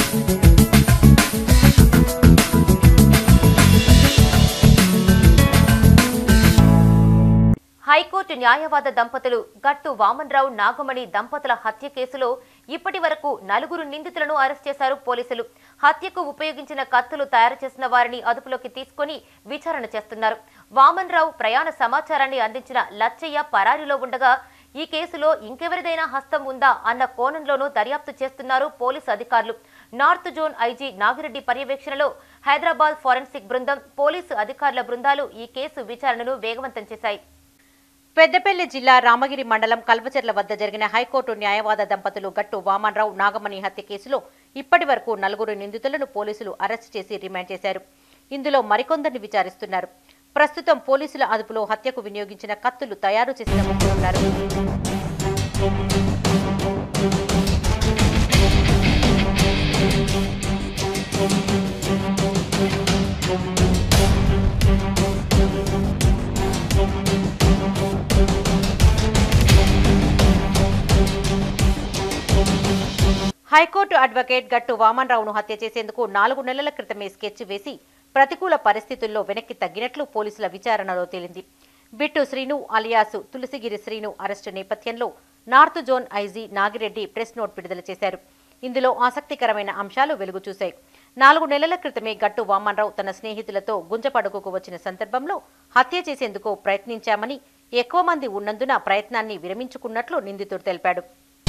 high court న్యాయవాద దంపతులు గట్టు వామన్రావు నాగమణి దంపతుల హత్య కేసులో ఇప్పటి వరకు నలుగురు నిందితులను అరెస్ట్ చేశారు పోలీసులు హత్యకు ఉపయోగించిన కత్తులు తయారు చేసిన వారిని అదుపులోకి తీసుకొని విచారణ చేస్తున్నారు వామన్రావు ప్రయాణ సమాచారాన్ని అందించిన లచ్చయ్య పరారీలో ఉండగా ఈ కేసులో ఇంకెవరిదైనా హస్తం ఉందా అన్న కోణంలోనూ దర్యాప్తు చేస్తున్నారు పోలీసు అధికారులు నార్త్ జోన్ ఐజీ నాగిరెడ్డి పర్యవేక్షణలో హైదరాబాద్ ఫోరెన్సిక్ బృందం పోలీసు అధికారుల బృందాలు ఈ కేసు విచారణను వేగవంతం చేశాయి పెద్దపల్లి జిల్లా రామగిరి మండలం కల్వచెర్ల వద్ద జరిగిన హైకోర్టు న్యాయవాద దంపతులు గట్టు వామన్రావు నాగమణి హత్య కేసులో ఇప్పటి వరకు నలుగురు నిందితులను పోలీసులు అరెస్ట్ చేసి రిమాండ్ చేశారు ఇందులో మరికొందరిని విచారిస్తున్నారు ప్రస్తుతం పోలీసుల అదుపులో హత్యకు వినియోగించిన కత్తులు తయారు చేసిన ముగ్గురు ఉన్నారు హైకోర్టు అడ్వకేట్ గట్టు వామన్రావును హత్య చేసేందుకు నాలుగు నెలల క్రితమే స్కెచ్ వేసి ప్రతికూల పరిస్థితుల్లో వెనక్కి తగ్గినట్లు పోలీసుల విచారణలో తేలింది బిట్టు శ్రీను అలియాసు తులసిగిరి శ్రీను అరెస్టు నేపథ్యంలో north zone IG Nagireddy press note విడుదల చేశారు ఇందులో ఆసక్తికరమైన అంశాలు వెలుగు చూశాయి నాలుగు నెలల క్రితమే గట్టు వామన్రావు తన స్నేహితులతో గుంజపడుగుకు వచ్చిన సందర్భంలో హత్య చేసేందుకు ప్రయత్నించామని ఎక్కువ మంది ఉన్నందున ప్రయత్నాన్ని విరమించుకున్నట్లు నిందితుడు తెలిపాడు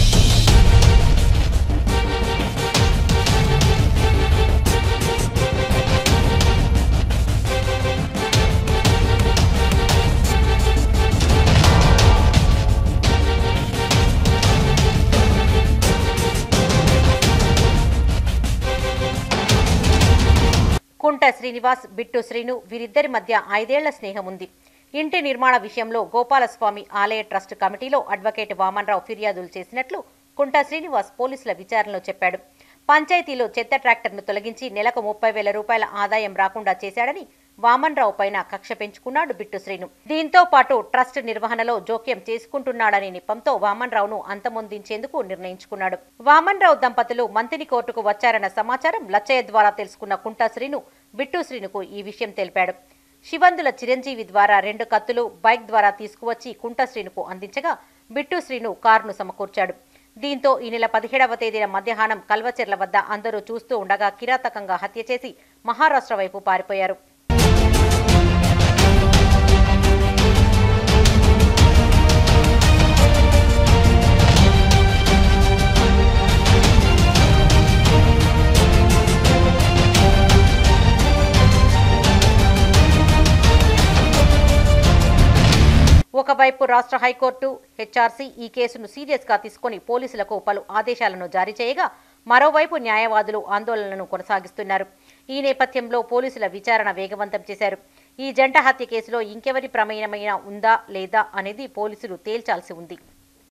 కుంట శ్రీనివాస్ బిట్టు శ్రీను వీరిద్దరి మధ్య ఐదేళ్ల స్నేహం ఉంది ఇంటి నిర్మాణ విషయంలో గోపాలస్వామి ఆలయ ట్రస్ట్ కమిటీలో అడ్వకేట్ వామన్రావు ఫిర్యాదులు చేసినట్లు కుంట శ్రీనివాస్ పోలీసుల విచారణలో చెప్పాడు పంచాయతీలో చెత్త ట్రాక్టర్ను తొలగించి నెలకు ముప్పై వేల రూపాయల ఆదాయం రాకుండా చేశాడని వామన్రావు పైన కక్ష పెంచుకున్నాడు బిట్టు శ్రీను దీంతో పాటు ట్రస్ట్ నిర్వహణలో జోక్యం చేసుకుంటున్నాడనే నెపంతో వామన్రావును అంతమొందించేందుకు నిర్ణయించుకున్నాడు వామన్రావు దంపతులు మంతిని కోర్టుకు వచ్చారన్న సమాచారం లచ్చయ్య ద్వారా తెలుసుకున్న కుంటా శ్రీను బిట్టు శ్రీనుకు ఈ విషయం తెలిపాడు శివందుల చిరంజీవి ద్వారా రెండు కత్తులు బైక్ ద్వారా తీసుకువచ్చి కుంట శ్రీనుకు అందించగా బిట్టు శ్రీను కారును సమకూర్చాడు దీంతో ఈ నెల పదిహేడవ తేదీన మధ్యాహ్నం కల్వచెర్ల వద్ద అందరూ చూస్తూ ఉండగా కిరాతకంగా హత్య చేసి మహారాష్ట్ర వైపు పారిపోయారు ఒకవైపు రాష్ట్ర హైకోర్టు హెచ్ఆర్సీ ఈ కేసును సీరియస్ గా తీసుకొని పోలీసులకు పలు ఆదేశాలను జారీ చేయగా మరోవైపు న్యాయవాదులు ఆందోళనలను కొనసాగిస్తున్నారు ఈ నేపథ్యంలో పోలీసుల విచారణ వేగవంతం చేశారు ఈ జంట హత్య కేసులో ఇంకెవరి ప్రమేయమైన ఉందా లేదా అనేది పోలీసులు తేల్చాల్సి ఉంది